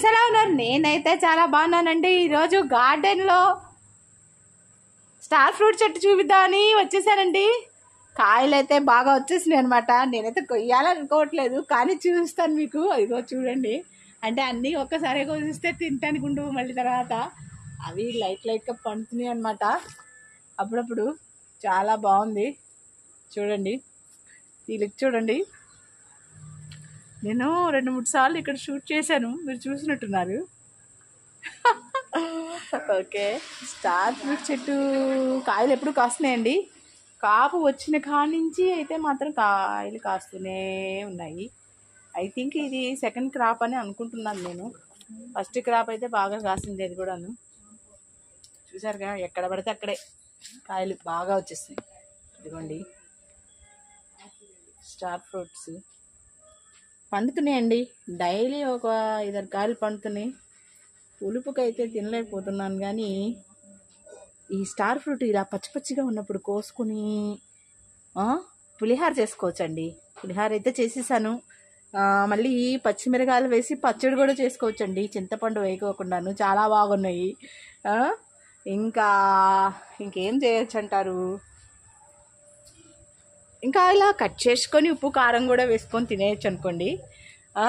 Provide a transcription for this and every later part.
Friends ఎలా ఉన్నారు నేనైతే చాలా బాగున్నానండి ఈరోజు గార్డెన్లో స్టార్ ఫ్రూట్ చెట్టు చూపిద్దామని వచ్చేసానండి కాయలు అయితే బాగా వచ్చేసినాయి అనమాట నేనైతే కొయ్యాలనుకోవట్లేదు కానీ చూస్తాను మీకు ఇదిగో చూడండి అంటే అన్నీ ఒక్కసారి కోసిస్తే తింటానికి ఉండవు మళ్ళీ తర్వాత అవి లైట్ లైట్గా పండుతున్నాయి అనమాట అప్పుడప్పుడు చాలా బాగుంది చూడండి వీళ్ళకి చూడండి నేను రెండు మూడు సార్లు ఇక్కడ షూట్ చేశాను మీరు చూసినట్టున్నారు ఓకే స్టార్ ఫ్రూట్ చెట్టు కాయలు ఎప్పుడు కాస్తున్నాయండి కాపు వచ్చిన కాడ నుంచి అయితే మాత్రం కాయలు కాస్తూనే ఉన్నాయి ఐ థింక్ ఇది సెకండ్ క్రాప్ అని అనుకుంటున్నాను నేను ఫస్ట్ క్రాప్ అయితే బాగా కాసింది అది కూడాను చూసారుగా ఎక్కడ పడితే అక్కడే కాయలు బాగా వచ్చేస్తాయి ఇదిగోండి స్టార్ ఫ్రూట్స్ పండుతున్నాయండి డైలీ ఒక ఐదారు కాయలు పండుతున్నాయి పులుపుకి అయితే తినలేకపోతున్నాను కానీ ఈ స్టార్ ఫ్రూట్ ఇలా పచ్చి పచ్చిగా ఉన్నప్పుడు కోసుకుని ఆ, పులిహార చేసుకోవచ్చండి పులిహార అయితే చేసేసాను ఆ, మళ్ళీ పచ్చిమిరకాయలు వేసి పచ్చడి కూడా చేసుకోవచ్చండి చింతపండు వేయకోకుండాను చాలా బాగున్నాయి ఆ, ఇంకా ఇంకేం చేయొచ్చు అంటారు ఇంకా ఇలా కట్ చేసుకొని ఉప్పు కారం కూడా వేసుకొని తినేయచ్చు అనుకోండి ఆ?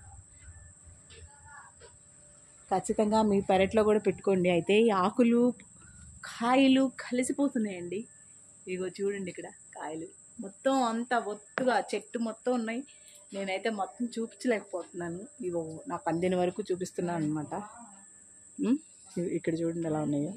ఖచ్చితంగా మీ పెరట్లో కూడా పెట్టుకోండి అయితే ఈ ఆకులు కాయలు కలిసిపోతున్నాయండి ఇగో చూడండి ఇక్కడ కాయలు మొత్తం అంతా ఒత్తుగా చెట్టు మొత్తం ఉన్నాయి నేనైతే మొత్తం చూపించలేకపోతున్నాను ఇగో నాకు అందిన వరకు చూపిస్తున్నాను అనమాట ఇక్కడ చూడండి ఎలా ఉన్నాయో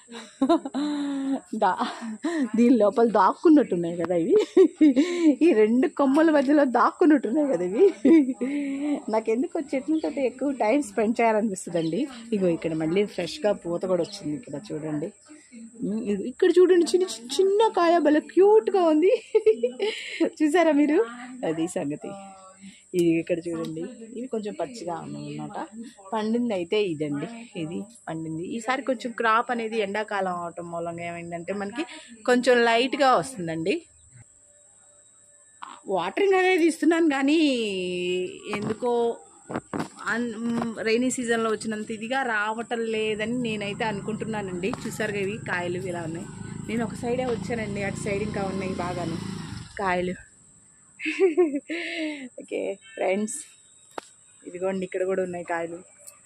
దా దీని లోపల దాక్కున్నట్టున్నాయి కదా ఇవి ఈ రెండు కొమ్మల మధ్యలో దాక్కున్నట్టున్నాయి కదా ఇవి నాకెందుకు చెట్లతో ఎక్కువ టైం స్పెండ్ చేయాలనిపిస్తుందండి ఇగో ఇక్కడ మళ్ళీ ఫ్రెష్గా పూత కూడా వచ్చింది ఇక్కడ చూడండి ఉమ్, ఇగో ఇక్కడ చూడండి చిన్న చిన్న- చిన్న కాయ భలే క్యూట్గా ఉంది చూసారా మీరు అది సంగతి ఇది ఇక్కడ చూడండి ఇవి కొంచెం పచ్చిగా ఉన్నాయి అన్నమాట పండింది అయితే ఇదండి ఇది పండింది ఈసారి కొంచెం క్రాప్ అనేది ఎండాకాలం అవటం మూలంగా ఏమైందంటే మనకి కొంచెం లైట్గా వస్తుందండి వాటరింగ్ అనేది ఇస్తున్నాను కానీ ఎందుకో రైనీ సీజన్లో వచ్చినంత ఇదిగా రావటం లేదని నేనైతే అనుకుంటున్నానండి చూసారుగా ఇవి కాయలు ఇలా ఉన్నాయి నేను ఒక సైడే వచ్చానండి అటు సైడ్ ఇంకా ఉన్నాయి బాగాను కాయలు ఓకే ఫ్రెండ్స్ ఇదిగోండి ఇక్కడ కూడా ఉన్నాయి కాయలు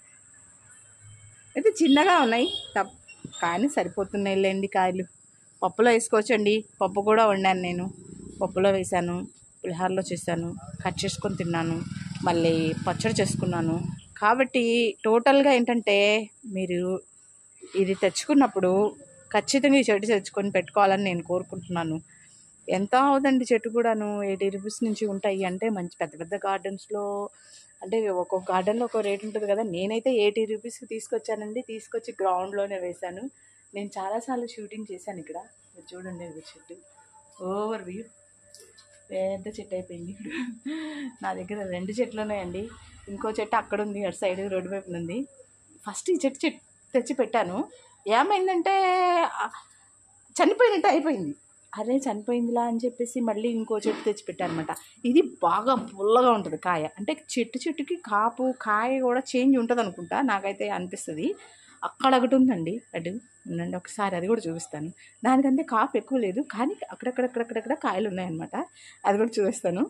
అయితే చిన్నగా ఉన్నాయి తప్ కానీ సరిపోతున్నాయి లేండి కాయలు పప్పులో వేసుకోవచ్చండి పప్పు కూడా వండాను నేను పప్పులో వేసాను పులిహారలో చేశాను కట్ చేసుకొని తిన్నాను మళ్ళీ పచ్చడి చేసుకున్నాను కాబట్టి టోటల్గా ఏంటంటే మీరు ఇది తెచ్చుకున్నప్పుడు ఖచ్చితంగా ఈ చెట్టు తెచ్చుకొని పెట్టుకోవాలని నేను కోరుకుంటున్నాను ఎంత అవుదండి చెట్టు కూడాను ఎయిటీ రూపీస్ నుంచి ఉంటాయి అంటే మంచి పెద్ద పెద్ద గార్డెన్స్లో అంటే ఒక్కొక్క గార్డెన్లో ఒక రేట్ ఉంటుంది కదా నేనైతే ఎయిటీ రూపీస్కి తీసుకొచ్చానండి తీసుకొచ్చి గ్రౌండ్లోనే వేశాను నేను చాలాసార్లు షూటింగ్ చేశాను ఇక్కడ మీరు చూడండి ఇది చెట్టు ఓవర్ వ్యూ పెద్ద చెట్టు అయిపోయింది ఇప్పుడు నా దగ్గర రెండు చెట్లు ఉన్నాయండి ఇంకో చెట్టు అక్కడ ఉంది అటు సైడ్ రోడ్డు వైపున ఉంది ఫస్ట్ ఈ చెట్టు చెట్టు తెచ్చి పెట్టాను ఏమైందంటే ఆ, చనిపోయినట్టు అయిపోయింది అరే చనిపోయిందిలా అని చెప్పేసి మళ్ళీ ఇంకో చెట్టు తెచ్చి పెట్టాను అనమాట ఇది బాగా పుల్లగా ఉంటుంది కాయ అంటే చెట్టు చెట్టుకి కాపు కాయ కూడా చేంజ్ ఉంటుంది అనుకుంటా నాకైతే అనిపిస్తుంది అక్కడ ఒకటి ఉందండి అటు ఉండండి ఒకసారి అది కూడా చూపిస్తాను దానికంటే కాపు ఎక్కువ లేదు కానీ అక్కడక్కడక్కడక్కడ కాయలు ఉన్నాయన్నమాట అది కూడా చూపిస్తాను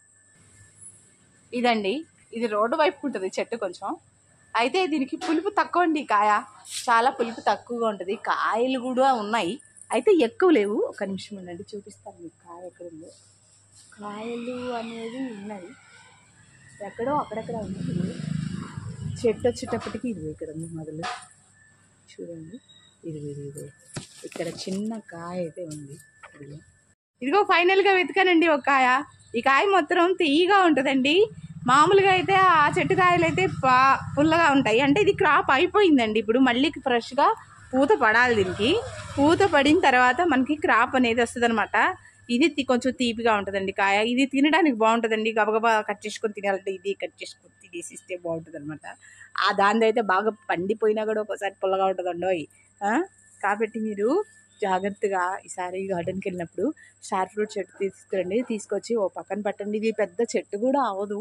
ఇదండి ఇది రోడ్డు వైపు ఉంటుంది చెట్టు కొంచెం అయితే దీనికి పులుపు తక్కువ అండి ఈ కాయ చాలా పులుపు తక్కువగా ఉంటుంది కాయలు కూడా ఉన్నాయి అయితే ఎక్కువ లేవు ఒక నిమిషం ఉండండి చూపిస్తాను మీకు కాయ ఎక్కడ ఉందో కాయలు అనేది ఉన్నాయి ఎక్కడో అక్కడక్కడ ఉంటుంది చెట్టు వచ్చేటప్పటికి ఇది ఇక్కడ ఉంది మొదలు చూడండి ఇది ఇది ఇది ఇక్కడ చిన్న కాయ అయితే ఉంది ఇదిగో. ఇదిగో ఫైనల్గా వెతికానండి ఒక కాయ ఈ కాయ మొత్తం తీయగా ఉంటుందండి మామూలుగా అయితే ఆ చెట్టు కాయలు అయితే పా పుల్లగా ఉంటాయి అంటే ఇది క్రాప్ అయిపోయిందండి ఇప్పుడు మళ్ళీ ఫ్రెష్గా పూత పడాలి దీనికి పూత పడిన తర్వాత మనకి క్రాప్ అనేది వస్తుంది ఇది తి- కొంచెం తీపిగా ఉంటుందండి కాయ ఇది తినడానికి బాగుంటుందండి గబగబా కట్ చేసుకొని తినాలంటే ఇది కట్ చేసుకొని తినేసి ఇస్తే బాగుంటుంది అనమాట ఆ దాని అయితే బాగా పండిపోయినా కూడా ఒకసారి పుల్లగా ఉంటుందండి కాబట్టి మీరు జాగ్రత్తగా ఈసారి గార్డెన్కి వెళ్ళినప్పుడు స్టార్ ఫ్రూట్ చెట్టు తీసుకురండి తీసుకొచ్చి ఓ పక్కన పెట్టండి ఇది పెద్ద చెట్టు కూడా అవ్వదు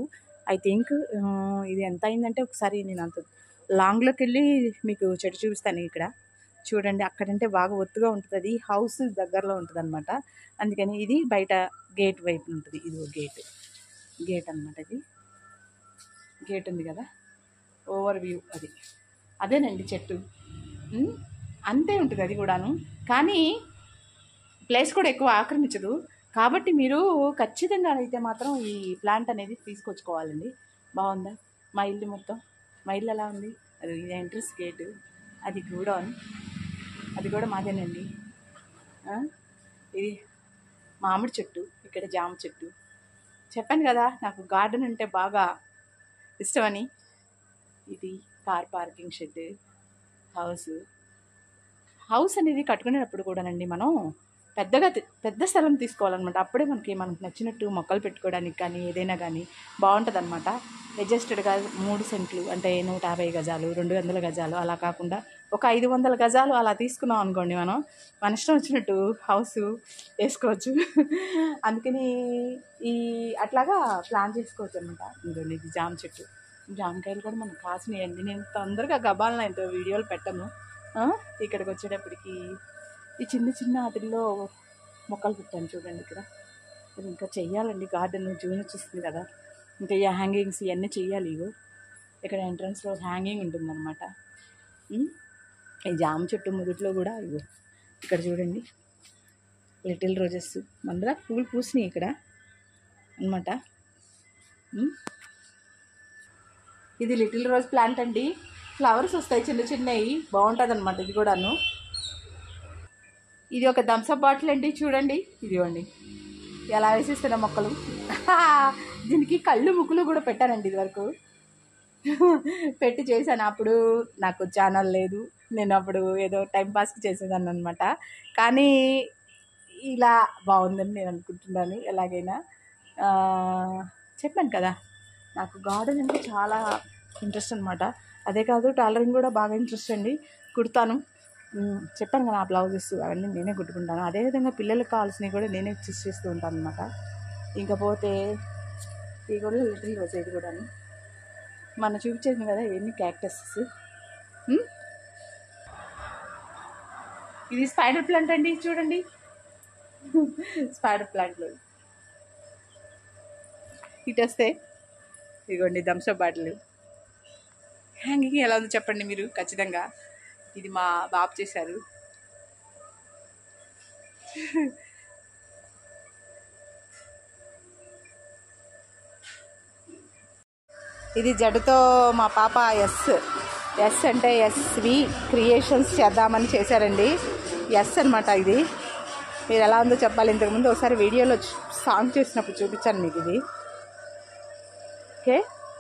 ఐ థింక్ ఇది ఎంత అయిందంటే ఒకసారి నేను అంత లాంగ్లోకి వెళ్ళి మీకు చెట్టు చూపిస్తాను ఇక్కడ చూడండి అక్కడంటే బాగా ఒత్తుగా ఉంటుంది అది హౌస్ దగ్గరలో ఉంటుంది అనమాట అందుకని ఇది బయట గేట్ వైపు ఉంటుంది ఇది గేట్ గేట్ అనమాట ఇది గేట్ ఉంది కదా ఓవర్ వ్యూ అది అదేనండి చెట్టు ఉమ్, అంతే ఉంటుంది అది కూడాను కానీ ప్లేస్ కూడా ఎక్కువ ఆక్రమించదు కాబట్టి మీరు ఖచ్చితంగా అయితే మాత్రం ఈ ప్లాంట్ అనేది తీసుకొచ్చుకోవాలండి బాగుందా మా ఇల్లు మొత్తం మా ఇల్లు ఎలా ఉంది అది ఎంట్రన్స్ గేటు అది కూడా అది కూడా మాదేనండి ఆ? ఇది మామిడి చెట్టు ఇక్కడ జామ చెట్టు చెప్పాను కదా నాకు గార్డెన్ అంటే బాగా ఇష్టమని ఇది car parking shed house house అనేది కట్టుకునేటప్పుడు కూడానండి మనం పెద్దగా తి- పెద్ద స్థలం తీసుకోవాలన్నమాట అప్పుడే మనకి మనకు నచ్చినట్టు మొక్కలు పెట్టుకోవడానికి కానీ ఏదైనా కానీ బాగుంటుంది అనమాట అడ్జస్టెడ్గా మూడు సెంట్లు అంటే నూట యాభై గజాలు రెండు వందల గజాలు అలా కాకుండా ఒక ఐదు వందల గజాలు అలా తీసుకున్నాం అనుకోండి మనం మన ఇష్టం వచ్చినట్టు హౌస్ వేసుకోవచ్చు అందుకని ఈ అట్లాగా ప్లాన్ చేసుకోవచ్చు అనమాట ఇంకోండి ఇది జామ చెట్టు జామకాయలు కూడా మనకు కాసినాయండి నేను తొందరగా గబాలను అయితే వీడియోలు పెట్టను ఆ, ఇక్కడికి వచ్చేటప్పటికి ఈ చిన్న చిన్న వాటిల్లో మొక్కలు పెట్టాను చూడండి ఇక్కడ ఇది ఇంకా చెయ్యాలండి గార్డెన్ జూన్ వచ్చేస్తుంది కదా ఇంకా ఈ హ్యాంగింగ్స్ ఇవన్నీ చెయ్యాలి ఇగో ఇక్కడ ఎంట్రన్స్లో హ్యాంగింగ్ ఉంటుందన్నమాట ఉమ్, ఈ జామ చెట్టు ముదుట్లో కూడా ఇగో ఇక్కడ చూడండి లిటిల్ రోజెస్ మందర పూలు పూసినాయి ఇక్కడ అనమాట ఇది లిటిల్ రోజ్ ప్లాంట్ అండి ఫ్లవర్స్ వస్తాయి చిన్న చిన్నవి బాగుంటుంది అనమాట ఇది కూడాను ఇది ఒక థమ్స్అప్ బాటిల్ అండి చూడండి ఇదిగోండి ఎలా వేసేస్తున్న మొక్కలు దీనికి కళ్ళు ముక్కులు కూడా పెట్టానండి ఇది వరకు పెట్టి చేశాను అప్పుడు నాకు ఛానల్ లేదు నేను అప్పుడు ఏదో టైం పాస్కి చేసేదాన్ని అనమాట కానీ ఇలా బాగుందని నేను అనుకుంటున్నాను ఎలాగైనా ఆ, చెప్పాను కదా నాకు గార్డెన్ అంటే చాలా ఇంట్రెస్ట్ అనమాట అదే కాదు టైలరింగ్ కూడా బాగా ఇంట్రెస్ట్ అండి కుడతాను ఉమ్, చెప్పాను కదా ఆ బ్లౌజెస్ అవన్నీ నేనే కుట్టుకుంటాను అదేవిధంగా పిల్లలకు కావాల్సినవి కూడా నేనే స్టిచ్ చేస్తూ ఉంటాను అనమాట ఇంకపోతే ఇది కూడా లిటిల్ రోజ్ ఇది కూడాను మన చూపించేది కదా ఇవన్నీ క్యాక్టస్ ఇది స్పైడర్ ప్లాంట్ అండి చూడండి స్పైడర్ ప్లాంట్లు ఇటు వస్తే ఇదిగోండి థమ్స్అప్ బాటిల్ హ్యాంగింగ్ ఎలా ఉందో చెప్పండి మీరు ఖచ్చితంగా ఇది మా బాబు చేశారు ఇది జడతో మా పాప ఎస్ ఎస్ అంటే ఎస్వి క్రియేషన్స్ చేద్దామని చేశారండి ఎస్ అన్నమాట ఇది మీరు ఎలా ఉందో చెప్పాలి ఇంతకుముందు ఒకసారి వీడియోలో చూ- సాంగ్ చేసినప్పుడు చూపించాను మీకు ఇది ఓకే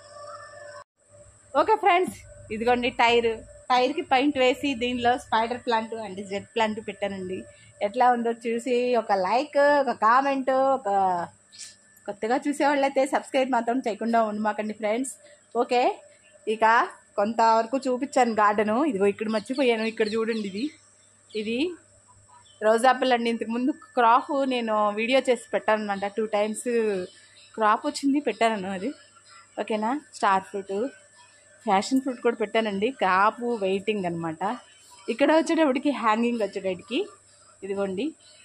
ఓకే ఫ్రెండ్స్ ఇదిగోండి టైర్ టైర్కి పెయింట్ వేసి దీనిలో spider plant and Z plant పెట్టానండి ఎట్లా ఉందో చూసి ఒక లైక్ ఒక కామెంట్ ఒక కొత్తగా చూసేవాళ్ళైతే సబ్స్క్రైబ్ మాత్రం చేయకుండా ఉండమాకండి ఫ్రెండ్స్ ఓకే ఇక కొంతవరకు చూపించాను గార్డెను ఇదిగో ఇక్కడ మర్చిపోయాను ఇక్కడ చూడండి ఇది ఇది రోజాపిల్ అండి ఇంతకుముందు క్రాప్ నేను వీడియో చేసి పెట్టాను అనమాట టూ టైమ్స్ క్రాప్ వచ్చింది పెట్టాను అది ఓకేనా స్టార్ ఫ్రూట్ ఫ్యాషన్ ఫ్రూట్ కూడా పెట్టానండి క్రాప్ వెయిటింగ్ అనమాట ఇక్కడ వచ్చేటప్పటికి హ్యాంగింగ్ వచ్చేటప్పటికి ఇదిగోండి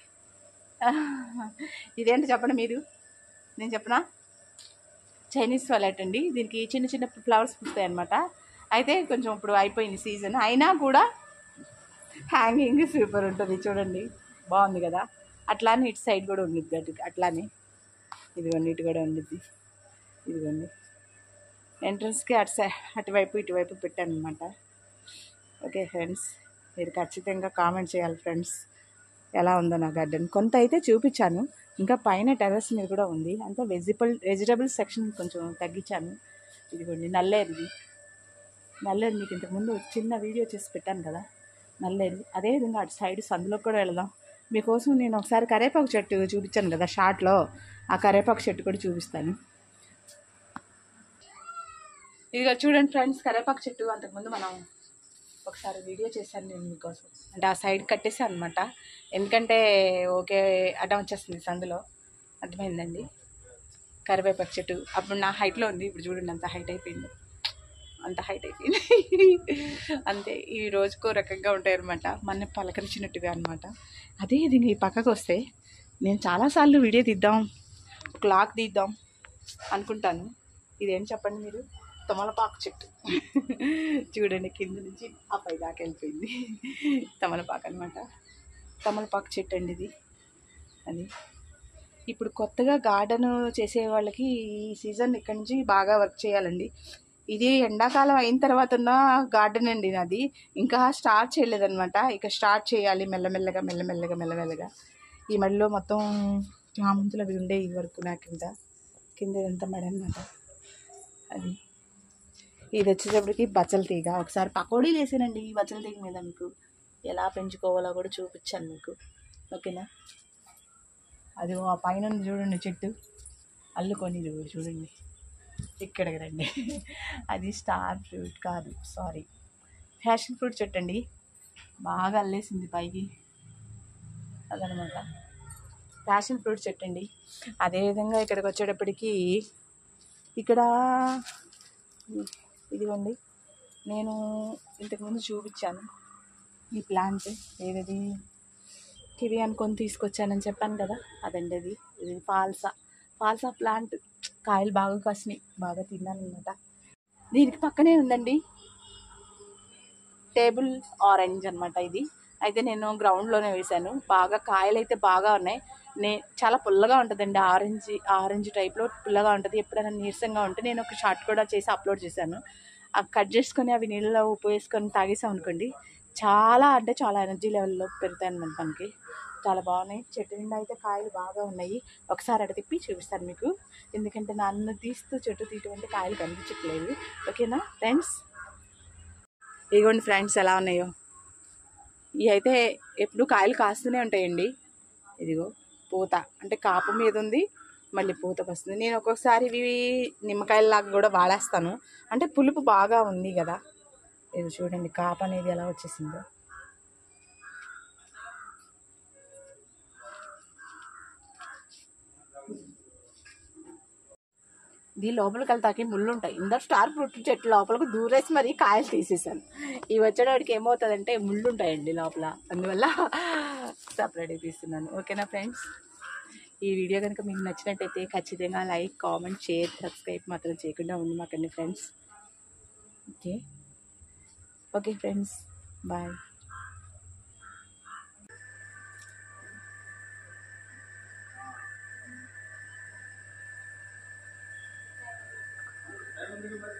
ఇదేంటి చెప్పండి మీరు నేను చెప్పనా చైనీస్ వాలెట్ అండి దీనికి చిన్న చిన్న ఫ్లవర్స్ పూస్తాయి అనమాట అయితే కొంచెం ఇప్పుడు అయిపోయింది సీజన్ అయినా కూడా హ్యాంగింగ్ సూపర్ ఉంటుంది చూడండి బాగుంది కదా అట్లానే ఇటు సైడ్ కూడా ఉండిద్ది అటు అట్లానే ఇదిగోండి ఇటు కూడా ఉండిద్ది ఇదిగోండి ఎంట్రన్స్కి అటు సై అటువైపు ఇటువైపు పెట్టాను అనమాట ఓకే ఫ్రెండ్స్ మీరు ఖచ్చితంగా కామెంట్ చేయాలి ఫ్రెండ్స్ ఎలా ఉందో నా గార్డెన్ కొంత అయితే చూపించాను ఇంకా పైన టెర్రస్ మీద కూడా ఉంది అంతా వెజిటబుల్ వెజిటబుల్ సెక్షన్ కొంచెం తగ్గించాను ఇదిగోండి నల్లేరుది నల్లేరు మీకు ఇంతకుముందు ఒక చిన్న వీడియో చేసి పెట్టాను కదా నల్లేరు అదేవిధంగా అటు సైడ్ సందులోకి కూడా వెళదాం మీకోసం నేను ఒకసారి కరేపాకు చెట్టు చూపించాను కదా షార్ట్లో ఆ కరేపాకు చెట్టు కూడా చూపిస్తాను ఇదిగో చూడండి ఫ్రెండ్స్ కరేపాకు చెట్టు అంతకుముందు మనం ఒకసారి వీడియో చేశాను నేను మీకోసం అంటే ఆ సైడ్ కట్టేసాను అనమాట ఎందుకంటే ఓకే అడ్డం వచ్చేస్తుంది సందులో అర్థమైందండి కరివేపాకు చెట్టు అప్పుడు నా హైట్లో ఉంది ఇప్పుడు చూడండి అంత హైట్ అయిపోయింది అంత హైట్ అయిపోయింది అంతే ఈ రోజుకో రకంగా ఉంటాయి అనమాట మన పలకరించినట్టుగా అనమాట అదే ఇది ఈ పక్కకు వస్తే నేను చాలాసార్లు వీడియో తీద్దాం క్లాక్ తీద్దాం అనుకుంటాను ఇదేం చెప్పండి మీరు తమలపాకు చెట్టు చూడండి కింద నుంచి ఆ పై దాకా వెళ్ళిపోయింది తమలపాకు అనమాట తమలపాకు చెట్టు అండి ఇది అది ఇప్పుడు కొత్తగా గార్డెన్ చేసే వాళ్ళకి ఈ సీజన్ ఇక్కడి నుంచి బాగా వర్క్ చేయాలండి ఇది ఎండాకాలం అయిన తర్వాత ఉన్న గార్డెన్ అండి నాది ఇంకా స్టార్ట్ చేయలేదన్నమాట ఇక స్టార్ట్ చేయాలి మెల్లమెల్లగా మెల్లమెల్లగా మెల్లమెల్లగా ఈ మడిలో మొత్తం చామంతులు అవి ఉండే ఈ వరకు నా కింద కింద ఇదంతా మడి అనమాట అది ఇది వచ్చేటప్పటికి బచ్చల తీగ ఒకసారి పకోడీలు వేసానండి ఈ బచ్చల తీగ మీద మీకు ఎలా పెంచుకోవాలో కూడా చూపించాను మీకు ఓకేనా అది ఆ పైన ఉంది చూడండి చెట్టు అల్లుకొని ఇది కూడా చూడండి ఇక్కడికి రండి అది స్టార్ ఫ్రూట్ కాదు సారీ ఫ్యాషన్ ఫ్రూట్ చెట్టు అండి బాగా అల్లేసింది పైకి అదనమాట ప్యాషన్ ఫ్రూట్ చెట్టు అండి అదేవిధంగా ఇక్కడికి వచ్చేటప్పటికి ఇక్కడ ఇదిగోండి నేను ఇంతకుముందు చూపించాను ఈ ప్లాంట్ ఏదది కివి అనుకొని తీసుకొచ్చానని చెప్పాను కదా అదండి అది ఇది ఫాల్సా ఫాల్సా ప్లాంట్ కాయలు బాగా కాసినాయి బాగా తిన్నాను అనమాట దీనికి పక్కనే ఉందండి టేబుల్ ఆరెంజ్ అనమాట ఇది అయితే నేను గ్రౌండ్లోనే వేశాను బాగా కాయలు అయితే బాగా ఉన్నాయి నే చాలా పుల్లగా ఉంటుందండి ఆరెంజ్ ఆరెంజ్ టైప్లో పుల్లగా ఉంటుంది ఎప్పుడైనా నీరసంగా ఉంటే నేను ఒక షార్ట్ కూడా చేసి అప్లోడ్ చేశాను అవి కట్ చేసుకొని అవి నీళ్ళలో ఉప్పు వేసుకొని తాగేసాం అనుకోండి చాలా అంటే చాలా ఎనర్జీ లెవెల్లో పెరుగుతాయి అనమాట మనకి చాలా బాగున్నాయి చెట్టు నిండా అయితే కాయలు బాగా ఉన్నాయి ఒకసారి అటు తిప్పి చూపిస్తాను మీకు ఎందుకంటే నన్ను తీస్తూ చెట్టు తీయటం అంటే కాయలు కనిపించట్లేదు ఓకేనా ఫ్రెండ్స్ ఇదిగోండి ఫ్రెండ్స్ ఎలా ఉన్నాయో ఇవి అయితే ఎప్పుడు కాయలు కాస్తూనే ఉంటాయండి ఇదిగో పూత అంటే కాపు మీద ఉంది మళ్ళీ పూత వస్తుంది నేను ఒక్కొక్కసారి ఇవి నిమ్మకాయలలాగా కూడా వాడేస్తాను అంటే పులుపు బాగా ఉంది కదా ఇది చూడండి కాపు అనేది ఎలా వచ్చేసిందో దీని లోపలికి వెళ్తాకి ముళ్ళు ఉంటాయి ఇందరు స్టార్ ఫ్రూట్ చెట్టు లోపలికి దూరేసి మరీ కాయలు తీసేసాను ఇవి వచ్చేటప్పటికి ఏమవుతుందంటే ముళ్ళు ఉంటాయండి లోపల అందువల్ల సపరేట్గా తీస్తున్నాను ఓకేనా ఫ్రెండ్స్ ఈ వీడియో కనుక మీకు నచ్చినట్టయితే ఖచ్చితంగా లైక్ కామెంట్ షేర్ సబ్స్క్రైబ్ మాత్రం చేయకుండా ఉంది మాకండి friends okay okay friends bye Thank you.